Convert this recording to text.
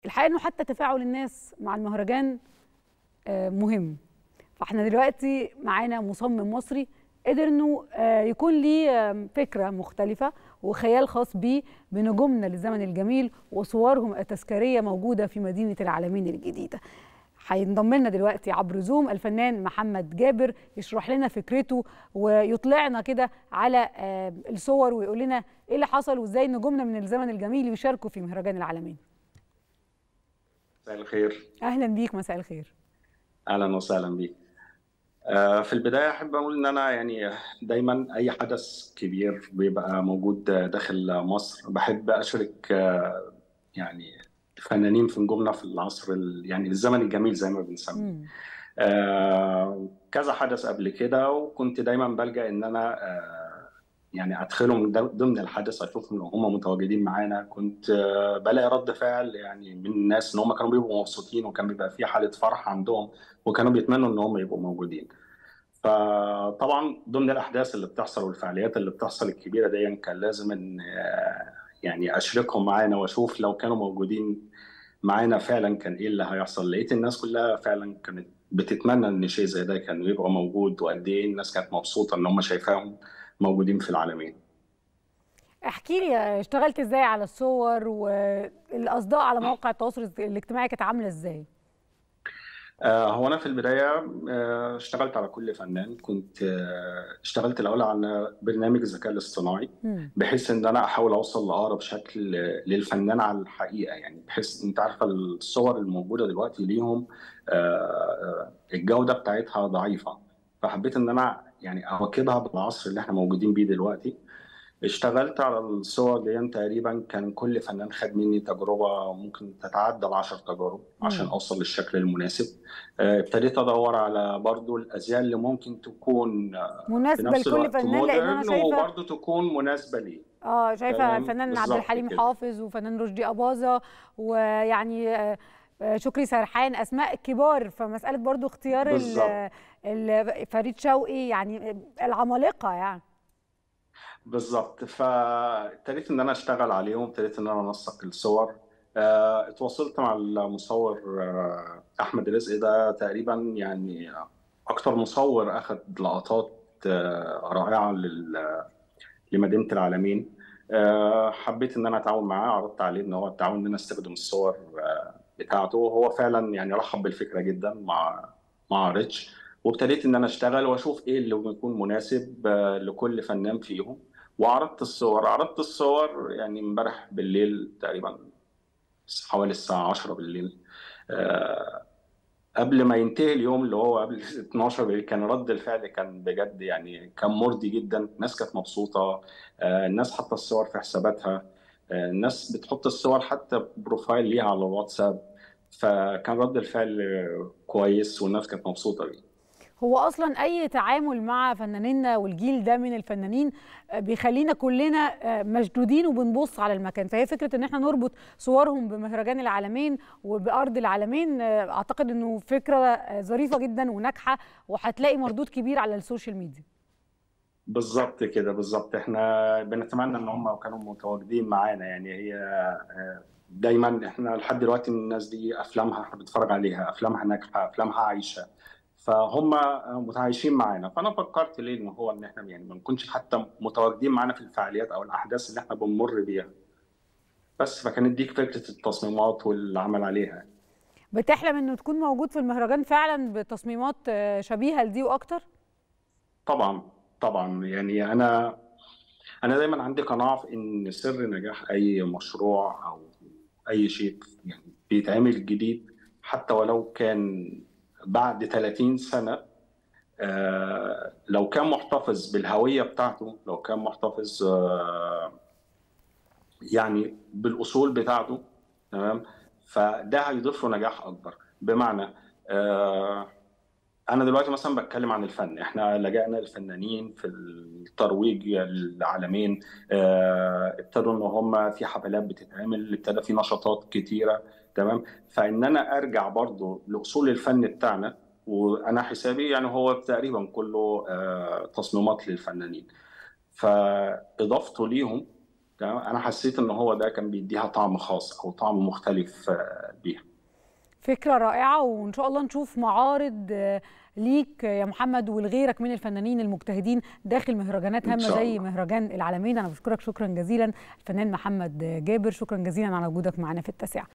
الحقيقه انه حتى تفاعل الناس مع المهرجان آه، مهم فاحنا دلوقتي معانا مصمم مصري قدر انه آه، يكون ليه آه، فكره مختلفه وخيال خاص بيه بنجومنا للزمن الجميل وصورهم التذكاريه موجوده في مدينه العالمين الجديده هينضم لنا دلوقتي عبر زوم الفنان محمد جابر يشرح لنا فكرته ويطلعنا كده على آه، الصور ويقول لنا ايه اللي حصل وازاي نجومنا من الزمن الجميل يشاركوا في مهرجان العالمين مساء الخير اهلا بيك مساء الخير اهلا وسهلا بيك آه، في البدايه احب اقول ان انا يعني دايما اي حدث كبير بيبقى موجود داخل مصر بحب اشارك آه، يعني فنانين في نجومنا في العصر ال- يعني الزمن الجميل زي ما بنسميه مم. آه، كذا حدث قبل كده وكنت دايما بلجأ ان انا آه، يعني ادخلهم د- ضمن الحدث اشوفهم لو هم متواجدين معانا كنت آه، بلاقي رد فعل يعني من الناس ان هم كانوا بيبقوا مبسوطين وكان بيبقى في حالة فرح عندهم وكانوا بيتمنوا ان هم يبقوا موجودين فطبعا ضمن الاحداث اللي بتحصل والفعاليات اللي بتحصل الكبيره دي كان لازم ان آه، يعني اشركهم معانا واشوف لو كانوا موجودين معانا فعلا كان ايه اللي هيحصل لقيت الناس كلها فعلا كانت بتتمنى ان شيء زي ده كان يبقى موجود وقد ايه الناس كانت مبسوطه ان هم شايفاهم موجودين في العالمين احكي لي اشتغلت ازاي على الصور والاصداء على مواقع التواصل الاجتماعي كانت عامله ازاي آه، هو أنا في البداية آه، اشتغلت على كل فنان كنت آه، اشتغلت الأول على برنامج الذكاء الاصطناعي مم. بحيث إن أنا أحاول أوصل لأقرب شكل للفنان على الحقيقة يعني بحيث أنت عارفة الصور الموجودة دلوقتي ليهم آه، آه، الجودة بتاعتها ضعيفة فحبيت إن أنا يعني أواكبها بالعصر اللي إحنا موجودين بيه دلوقتي اشتغلت على الصور دي تقريبا كان كل فنان خد مني تجربة ممكن تتعدى العشر تجارب عشان مم. أوصل للشكل المناسب آه، ابتديت أدور على برضو الأزياء اللي ممكن تكون آه، في مناسبه نفس لكل الوقت فنان لان انا مودرن شايفه وبرضو تكون مناسبة ليه اه شايفه تمام الفنان عبد بالظبط الحليم كده حافظ وفنان رشدي اباظه ويعني آه، آه، شكري سرحان اسماء كبار فمساله برضو اختيار ال- بالظبط ال- فريد شوقي يعني العمالقه يعني بالظبط فابتديت ان انا اشتغل عليهم ابتديت ان انا انسق الصور آه، اتواصلت مع المصور آه، احمد رزق ده تقريبا يعني اكتر مصور اخذ لقطات آه، رائعه لل- لمدينه العالمين آه، حبيت ان انا اتعاون معاه عرضت عليه ان هو التعاون ان انا استخدم الصور آه، بتاعته وهو فعلا يعني رحب بالفكره جدا مع مع ريتش وابتديت ان انا اشتغل واشوف ايه اللي بيكون مناسب آه، لكل فنان فيهم وعرضت الصور عرضت الصور يعني امبارح بالليل تقريبا حوالي الساعه 10 بالليل آه، قبل ما ينتهي اليوم اللي هو قبل 12 بالليل كان رد الفعل كان بجد يعني كان مرضي جدا الناس كانت مبسوطة آه، الناس حاطة الصور في حساباتها آه، الناس بتحط الصور حتى بروفايل ليها على الواتساب فكان رد الفعل كويس والناس كانت مبسوطة بيه هو اصلا اي تعامل مع فنانينا والجيل ده من الفنانين آه، بيخلينا كلنا آه، مشدودين وبنبص على المكان فهي فكره ان احنا نربط صورهم بمهرجان العالمين وبارض العالمين آه، اعتقد انه فكره آه، ظريفه جدا وناجحه وهتلاقي مردود كبير على السوشيال ميديا بالظبط كده بالظبط احنا بنتمنى ان هم كانوا متواجدين معانا يعني هي آه، دايما احنا لحد دلوقتي من الناس دي افلامها احنا بنتفرج عليها افلامها ناجحه افلامها عايشه فهم متعايشين معانا فانا فكرت ليه ان هو ان احنا يعني ما نكونش حتى متواجدين معانا في الفعاليات او الاحداث اللي احنا بنمر بيها بس فكانت دي فكره التصميمات والعمل عليها بتحلم انه تكون موجود في المهرجان فعلا بتصميمات آه، شبيهه لدي واكتر طبعا طبعا يعني انا انا دايما عندي قناعه في ان سر نجاح اي مشروع او اي شيء يعني بيتعمل جديد حتى ولو كان بعد 30 سنه آه، لو كان محتفظ بالهويه بتاعته لو كان محتفظ آه، يعني بالاصول بتاعته تمام فده هيضيف له نجاح اكبر بمعنى آه، انا دلوقتي مثلا بتكلم عن الفن احنا لجأنا الفنانين في الترويج العالمين آه، ابتدوا ان هم في حفلات بتتعمل ابتدى في نشاطات كتيره تمام فان انا ارجع برضو لاصول الفن بتاعنا وانا حسابي يعني هو تقريبا كله آه، تصميمات للفنانين فاضافته ليهم تمام انا حسيت ان هو ده كان بيديها طعم خاص او طعم مختلف آه، بيها فكرة رائعة وإن شاء الله نشوف معارض آه، ليك يا محمد ولغيرك من الفنانين المجتهدين داخل مهرجانات ان هامة شاء زي الله مهرجان العالمين أنا بشكرك شكرا جزيلا الفنان محمد جابر شكرا جزيلا على وجودك معنا في التاسعة